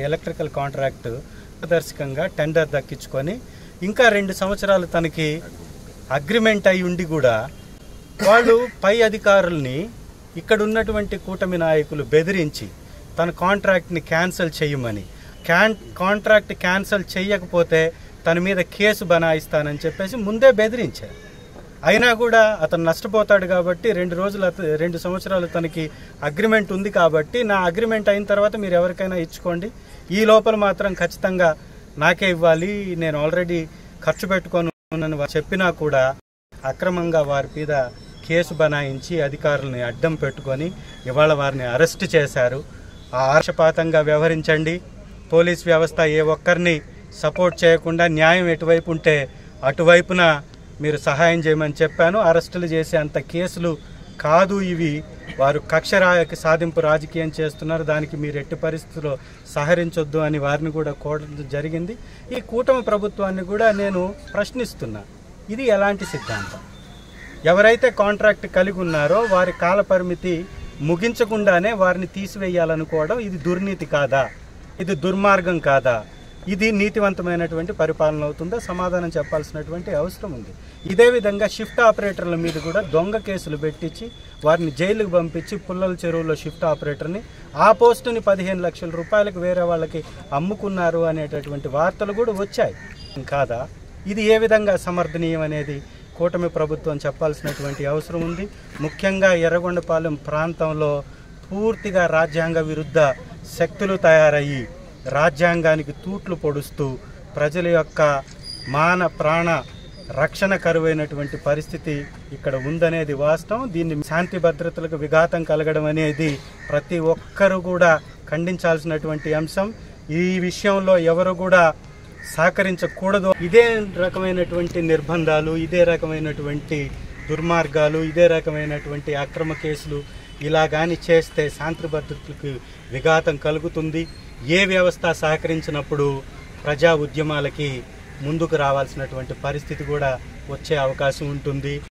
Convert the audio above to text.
electrical contract పారదర్శకంగా tender దక్కించుకొని ఇంకా రెండు సంవత్సరాలు తనకి అగ్రిమెంట్ అయి ఉండి కూడా వాళ్ళు పై అధికారుల్ని ఇక్కడ ఉన్నటువంటి కూటమి నాయకులు బెదిరించి తన కాంట్రాక్ట్ని క్యాన్సిల్ చేయమని క్యాన్ కాంట్రాక్ట్ క్యాన్సిల్ చేయకపోతే తన మీద కేసు బనాయిస్తానని చెప్పేసి ముందే బెదిరించారు అయినా కూడా అతను నష్టపోతాడు కాబట్టి రెండు రోజులు అత- రెండు సంవత్సరాలు తనకి అగ్రిమెంట్ ఉంది కాబట్టి నా అగ్రిమెంట్ అయిన తర్వాత మీరు ఎవరికైనా ఇచ్చుకోండి ఈ లోపల మాత్రం ఖచ్చితంగా నాకే ఇవ్వాలి నేను ఆల్రెడీ ఖర్చు పెట్టుకొని ఉన్నానని వారు చెప్పినా కూడా అక్రమంగా వారి మీద కేసు బనాయించి అధికారులని అడ్డం పెట్టుకొని ఇవాళ వారిని అరెస్ట్ చేశారు ఆ ఆర్షపాతంగా వ్యవహరించండి పోలీస్ వ్యవస్థ ఏ ఒక్కరిని సపోర్ట్ చేయకుండా న్యాయం ఎటువైపు ఉంటే అటువైపున మీరు సహాయం చేయమని చెప్పాను అరెస్టులు చేసే అంత కేసులు కాదు ఇవి వారు కక్ష రా- సాధింపు రాజకీయం చేస్తున్నారు దానికి మీరు ఎట్టి పరిస్థితుల్లో సహకరించొద్దు అని వారిని కూడా కోరడం జరిగింది ఈ కూటమి ప్రభుత్వాన్ని కూడా నేను ప్రశ్నిస్తున్నా ఇది ఎలాంటి సిద్ధాంతం ఎవరైతే కాంట్రాక్ట్ కలిగి ఉన్నారో వారి కాల పరిమితి ముగించకుండానే వారిని తీసివేయాలనుకోవడం ఇది దుర్నీతి కాదా ఇది దుర్మార్గం కాదా ఇది నీతివంతమైనటువంటి పరిపాలన అవుతుందా సమాధానం చెప్పాల్సినటువంటి అవసరం ఉంది ఇదే విధంగా షిఫ్ట్ ఆపరేటర్ల మీద కూడా దొంగ కేసులు పెట్టించి వారిని జైలుకు పంపించి పుల్లల చెరువులో షిఫ్ట్ ఆపరేటర్ని ఆ పోస్టుని పదిహేను లక్షల రూపాయలకు వేరే వాళ్ళకి అమ్ముకున్నారు అనేటటువంటి వార్తలు కూడా వచ్చాయి కాదా ఇది ఏ విధంగా సమర్థనీయం అనేది కూటమి ప్రభుత్వం చెప్పాల్సినటువంటి అవసరం ఉంది ముఖ్యంగా ఎర్రగొండపాలెం ప్రాంతంలో పూర్తిగా రాజ్యాంగ విరుద్ధ శక్తులు తయారయ్యి రాజ్యాంగానికి తూట్లు పొడుస్తూ ప్రజల యొక్క మాన ప్రాణ రక్షణ కరువైనటువంటి పరిస్థితి ఇక్కడ ఉందనేది వాస్తవం దీన్ని శాంతి భద్రతలకు విఘాతం కలగడం అనేది ప్రతి ఒక్కరూ కూడా ఖండించాల్సినటువంటి అంశం ఈ విషయంలో ఎవరు కూడా సహకరించకూడదు ఇదే రకమైనటువంటి నిర్బంధాలు ఇదే రకమైనటువంటి దుర్మార్గాలు ఇదే రకమైనటువంటి అక్రమ కేసులు ఇలా కానీ చేస్తే శాంతి భద్రతలకు విఘాతం కలుగుతుంది ఏ వ్యవస్థ సహకరించినప్పుడు ప్రజా ఉద్యమాలకి ముందుకు రావాల్సినటువంటి పరిస్థితి కూడా వచ్చే అవకాశం ఉంటుంది